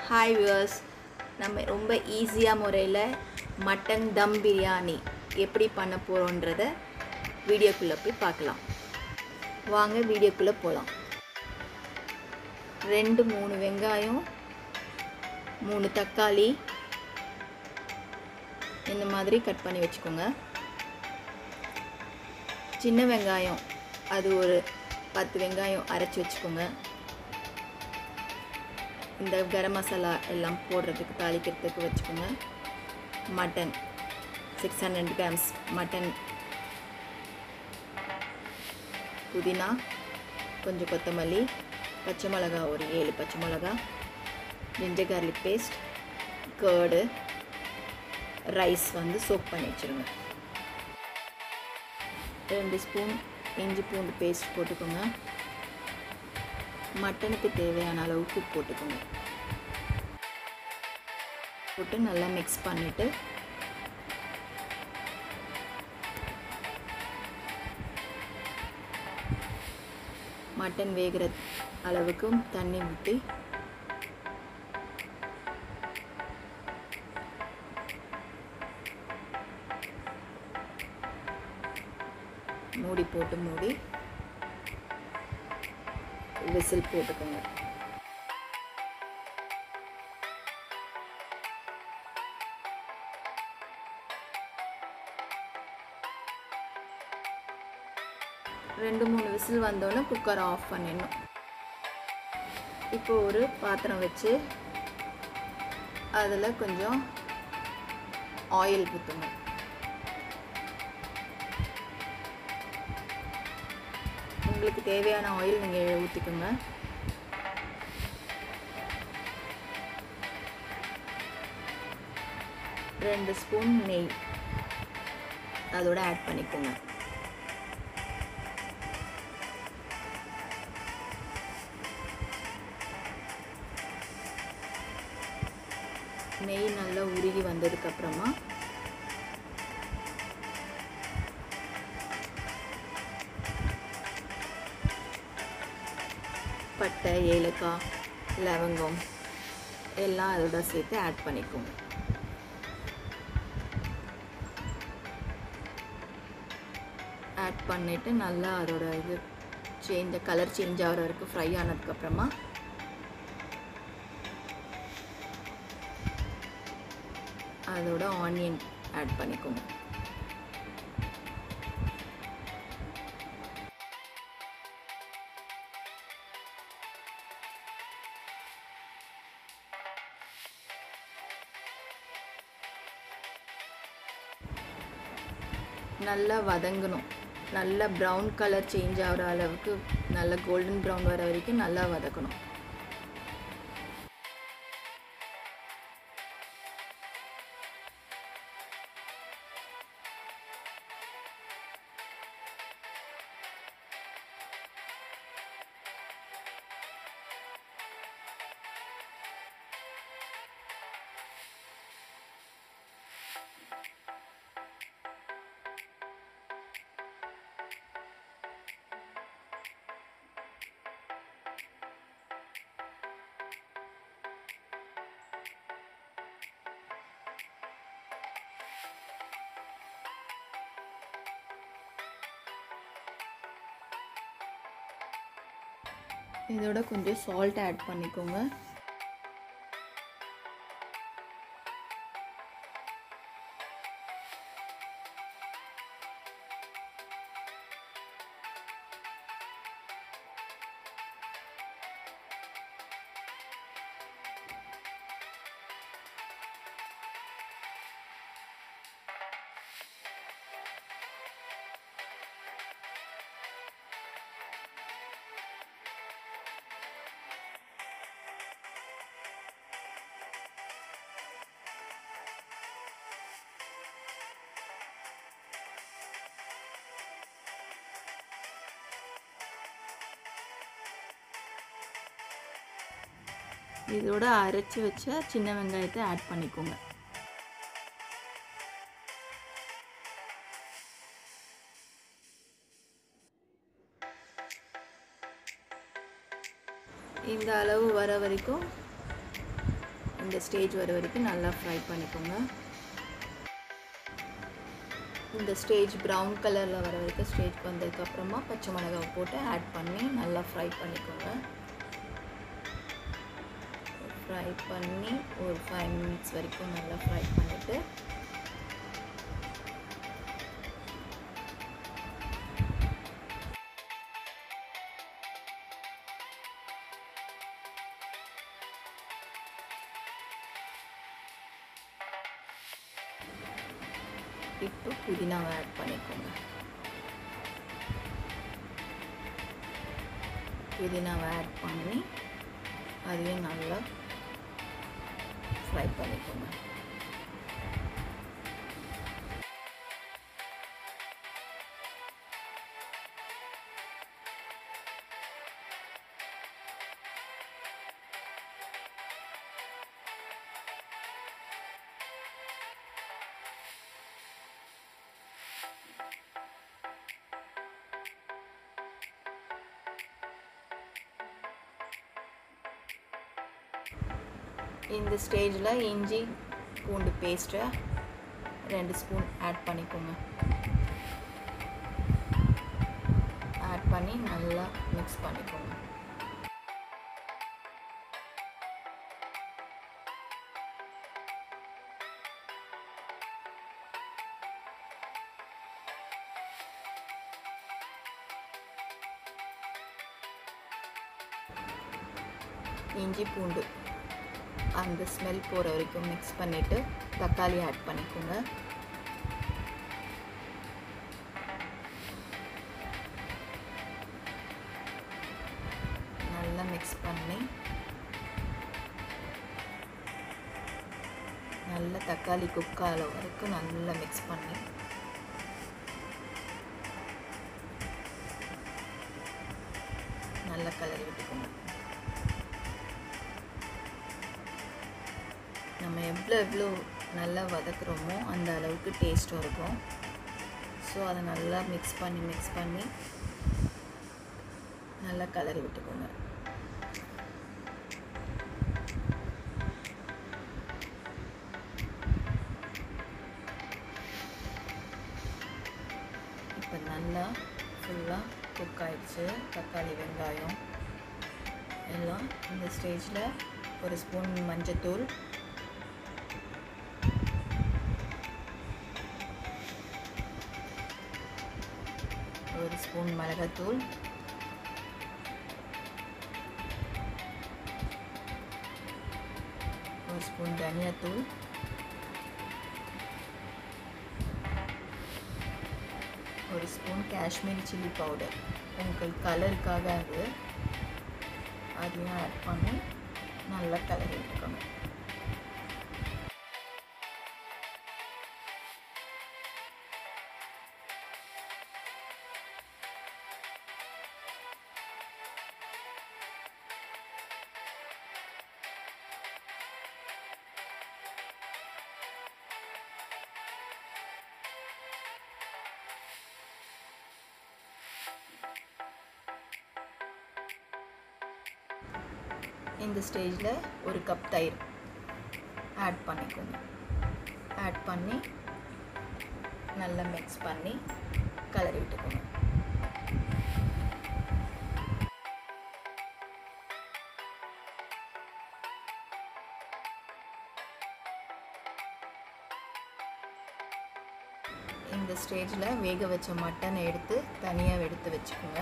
hi viewers நம்ம ரொம்ப ஈஸியாக முறையில் மட்டன் தம் பிரியாணி எப்படி பண்ண போகிறோன்றத வீடியோக்குள்ளே போய் பார்க்கலாம் வாங்க வீடியோக்குள்ளே போகலாம் ரெண்டு மூணு வெங்காயம் மூணு தக்காளி இந்த மாதிரி கட் பண்ணி வச்சுக்கோங்க சின்ன வெங்காயம் அது ஒரு பத்து வெங்காயம் அரைச்சி வச்சுக்கோங்க இந்த கரம் மசாலா எல்லாம் போடுறதுக்கு தாளிக்கிறதுக்கு வச்சுக்கோங்க mutton six hundred grams mutton புதினா கொஞ்சம் கொத்தமல்லி பச்சை மிளகா ஒரு ஏழு பச்சை மிளகா ginger garlic paste curd rice வந்து சோப் பண்ணி வச்சுருங்க ரெண்டு ஸ்பூன் இஞ்சி பூண்டு பேஸ்ட் போட்டுக்கோங்க மட்டனுக்கு தேவையான அளவு உப்பு போட்டுக்கோங்க போட்டு நல்லா மிக்ஸ் பண்ணிவிட்டு மட்டன் வேகிற அளவுக்கும் தண்ணி ஊற்றி மூடி போட்டு மூடி விசில் போட்டுக்கோங்க ரெண்டு மூணு விசில் வந்தோடனே குக்கரை ஆஃப் பண்ணிடணும் இப்போ ஒரு பாத்திரம் வச்சு அதில் கொஞ்சம் ஆயில் ஊற்றுங்க உங்களுக்கு தேவையான ஆயில் நீங்கள் ஊற்றிக்கோங்க ரெண்டு ஸ்பூன் நெய் அதோட ஆட் பண்ணிக்கோங்க நெய் நல்லா உருகி வந்ததுக்கப்புறமா பட்டை ஏலக்காய் லவங்கம் எல்லாம் அதோட சேர்த்து ஆட் பண்ணிக்கோங்க ஆட் பண்ணிவிட்டு நல்லா அதோட இது சேஞ்ச் கலர் சேஞ்ச் ஆகிற வரைக்கும் ஃப்ரை ஆனதுக்கப்புறமா அதோட ஆனியன் ஆட் பண்ணிக்கோங்க நல்லா வதங்கணும் நல்லா ப்ரௌன் கலர் சேஞ்ச் ஆகிற அளவுக்கு நல்லா கோல்டன் ப்ரௌன் வர வரைக்கும் நல்லா வதக்கணும் இதோட கொஞ்சம் சால்ட் ஆட் பண்ணிக்கோங்க இதோட அரைச்சி வச்ச சின்ன வெங்காயத்தை ஆட் பண்ணிக்கோங்க இந்த அளவு வர வரைக்கும் இந்த ஸ்டேஜ் வர வரைக்கும் நல்லா ஃப்ரை பண்ணிக்கோங்க இந்த ஸ்டேஜ் ப்ரௌன் கலரில் வர வரைக்கும் ஸ்டேஜ் வந்ததுக்கப்புறமா பச்சை மிளகாய் போட்டு ஆட் பண்ணி நல்லா ஃப்ரை பண்ணிக்கோங்க ஃப்ரை பண்ணி ஒரு ஃபைவ் மினிட்ஸ் வரைக்கும் நல்லா ஃப்ரை பண்ணிவிட்டு இப்போ புதினாவை ஆட் பண்ணிக்கோங்க புதினாவை ஆட் பண்ணி அதையும் நல்லா ஃப்ரை பண்ணிக்கோங்க இந்த ஸ்டேஜில் இஞ்சி பூண்டு பேஸ்ட்டை ரெண்டு ஸ்பூன் ஆட் பண்ணிக்கோங்க ஆட் பண்ணி நல்லா மிக்ஸ் பண்ணிக்கோங்க இஞ்சி பூண்டு அந்த ஸ்மெல் போகிற வரைக்கும் மிக்ஸ் பண்ணிவிட்டு தக்காளி ஆட் பண்ணிக்கோங்க நல்லா மிக்ஸ் பண்ணி நல்லா தக்காளி குக் ஆகிற வரைக்கும் நல்லா மிக்ஸ் பண்ணி நல்லா கலரி விட்டுக்கோங்க நம்ம எவ்வளோ எவ்வளோ நல்லா வதக்குறோமோ அந்த அளவுக்கு டேஸ்ட்டும் இருக்கும் ஸோ அதை நல்லா மிக்ஸ் பண்ணி மிக்ஸ் பண்ணி நல்லா கலரி விட்டுக்கோங்க இப்போ நல்லா ஃபுல்லாக குக் ஆயிடுச்சு தக்காளி வெங்காயம் எல்லாம் இந்த ஸ்டேஜில் ஒரு ஸ்பூன் மஞ்சத்தூள் ஒரு ஸ்பூன் மிளகாத்தூள் ஒரு ஸ்பூன் தனியாத்தூள் ஒரு ஸ்பூன் காஷ்மீரி சில்லி பவுடர் உங்களுக்கு கலருக்காக அது அதையும் ஆட் பண்ணி நல்லா கலரி விட்டுக்கணும் இந்த ஸ்டேஜில் ஒரு கப் தயிர் ஆட் பண்ணிக்கோங்க ஆட் பண்ணி நல்லா மிக்ஸ் பண்ணி கலரி விட்டுக்கோங்க இந்த ஸ்டேஜில் வேக வச்ச மட்டனை எடுத்து தனியாக எடுத்து வச்சுக்கோங்க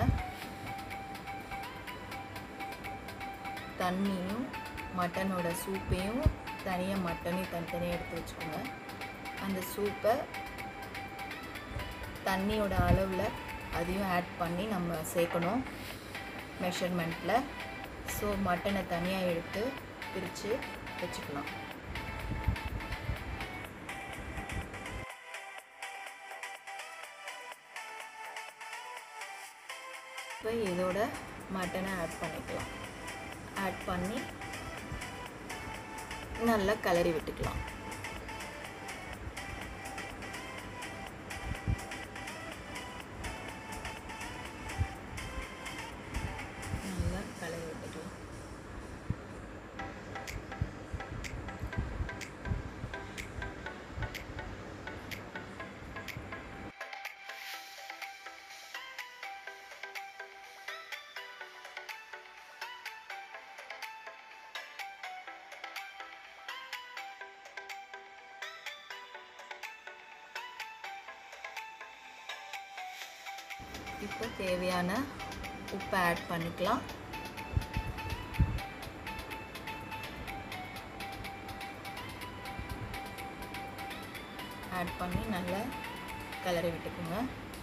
தண்ணியும் மட்டனோட சூப்பையும் தனியாக மட்டனையும் தனித்தனியாக எடுத்து வச்சுக்கோங்க அந்த சூப்பை தண்ணியோட அளவில் அதையும் ஆட் பண்ணி நம்ம சேர்க்கணும் மெஷர்மெண்ட்டில் ஸோ மட்டனை தனியாக எடுத்து பிரித்து வச்சுக்கலாம் இப்போ இதோட மட்டனை ஆட் பண்ணிக்கலாம் ஆட் பண்ணி நல்லா கலரி விட்டுக்கலாம் நல்லா கலரி விட்டுக்கலாம் இப்போ தேவையான உப்பை ஆட் பண்ணிக்கலாம் ஆட் பண்ணி நல்லா கலரை விட்டுக்குங்க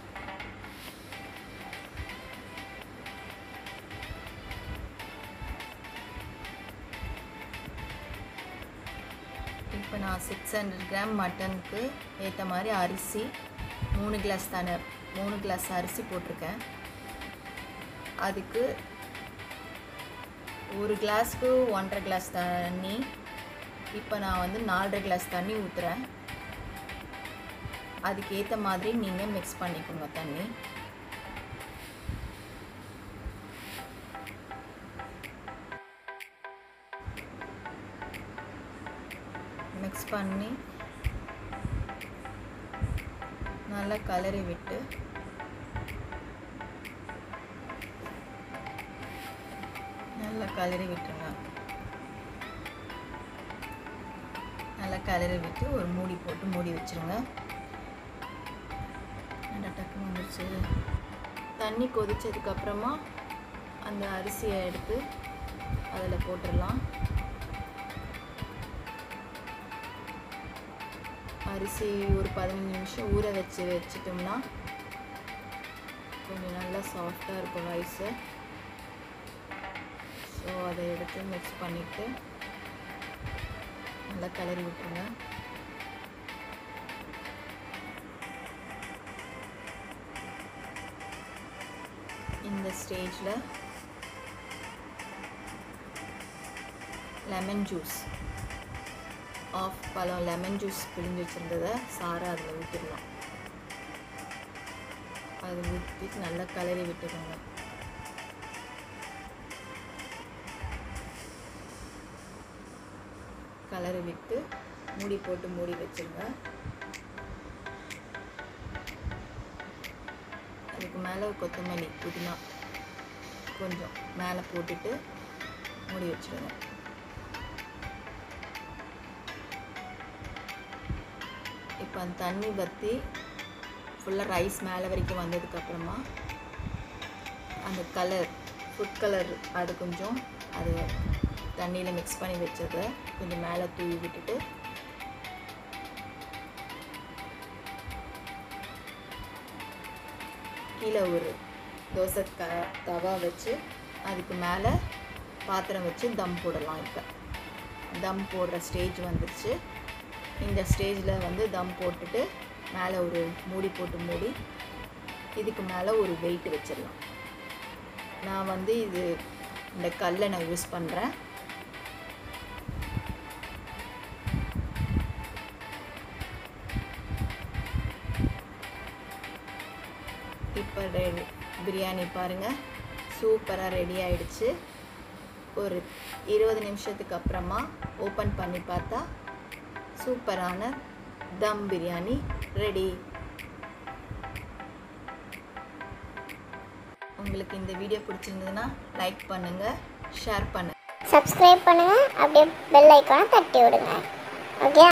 இப்போ நான் சிக்ஸ் ஹண்ட்ரட் கிராம் மட்டனுக்கு ஏற்ற மாதிரி அரிசி மூணு கிளாஸ் தானே மூணு கிளாஸ் அரிசி போட்டிருக்கேன் அதுக்கு ஒரு கிளாஸ்க்கு ஒன்றரை கிளாஸ் தண்ணி இப்போ நான் வந்து நாலரை கிளாஸ் தண்ணி ஊற்றுறேன் அதுக்கு ஏற்ற மாதிரி நீங்கள் மிக்ஸ் பண்ணிக்கோங்க தண்ணி மிக்ஸ் பண்ணி நல்லா கலரி விட்டு நல்லா கலரி விட்டுருங்க நல்லா கலரி விட்டு ஒரு மூடி போட்டு மூடி வச்சுருங்க நல்லா டக்குன்னு வந்துருச்சு தண்ணி கொதிச்சதுக்கப்புறமா அந்த அரிசியை எடுத்து அதில் போட்டுடலாம் அரிசி ஒரு பதினஞ்சு நிமிஷம் ஊற வச்சு வச்சிட்டோம்னா கொஞ்சம் நல்லா சாஃப்டாக இருக்கும் ரைஸு ஸோ அதை எடுத்து மிக்ஸ் பண்ணிவிட்டு நல்லா கிளறி விட்டுருங்க இந்த ஸ்டேஜில் லெமன் ஜூஸ் ஆஃப் பழம் லெமன் ஜூஸ் பிழிஞ்சு வச்சுருந்ததை சாரை அதில் ஊற்றிடலாம் அது ஊற்றிட்டு நல்லா கலரி விட்டுக்கோங்க கலரி விட்டு மூடி போட்டு மூடி வச்சுருங்க அதுக்கு மேலே கொத்தமல்லி புதினா கொஞ்சம் மேலே போட்டுட்டு மூடி வச்சுருங்க இப்போ அந்த தண்ணி வற்றி ஃபுல்லாக ரைஸ் மேலே வரைக்கும் வந்ததுக்கப்புறமா அந்த கலர் ஃபுட் கலர் அது கொஞ்சம் அது தண்ணியில் மிக்ஸ் பண்ணி வச்சதை கொஞ்சம் மேலே தூவி விட்டுட்டு கீழே ஒரு தோசை க தவா வச்சு அதுக்கு மேலே பாத்திரம் வச்சு தம் போடலாம் இப்போ தம் போடுற ஸ்டேஜ் வந்துருச்சு இந்த ஸ்டேஜில் வந்து தம் போட்டுட்டு மேலே ஒரு மூடி போட்டு மூடி இதுக்கு மேலே ஒரு வெயிட் வச்சிடலாம் நான் வந்து இது இந்த கல்லை நான் யூஸ் பண்ணுறேன் இப்போ ரெடி பிரியாணி பாருங்கள் சூப்பராக ரெடி ஆயிடுச்சு ஒரு இருபது நிமிஷத்துக்கு அப்புறமா ஓப்பன் பண்ணி பார்த்தா சூப்பரான தம் பிரியாணி ரெடி உங்களுக்கு இந்த வீடியோ பிடிச்சிருந்ததுன்னா லைக் பண்ணுங்கள் ஷேர் பண்ணுங்கள் சப்ஸ்கிரைப் பண்ணுங்கள் அப்படியே பெல் ஐக்கானை தட்டி விடுங்க ஓகே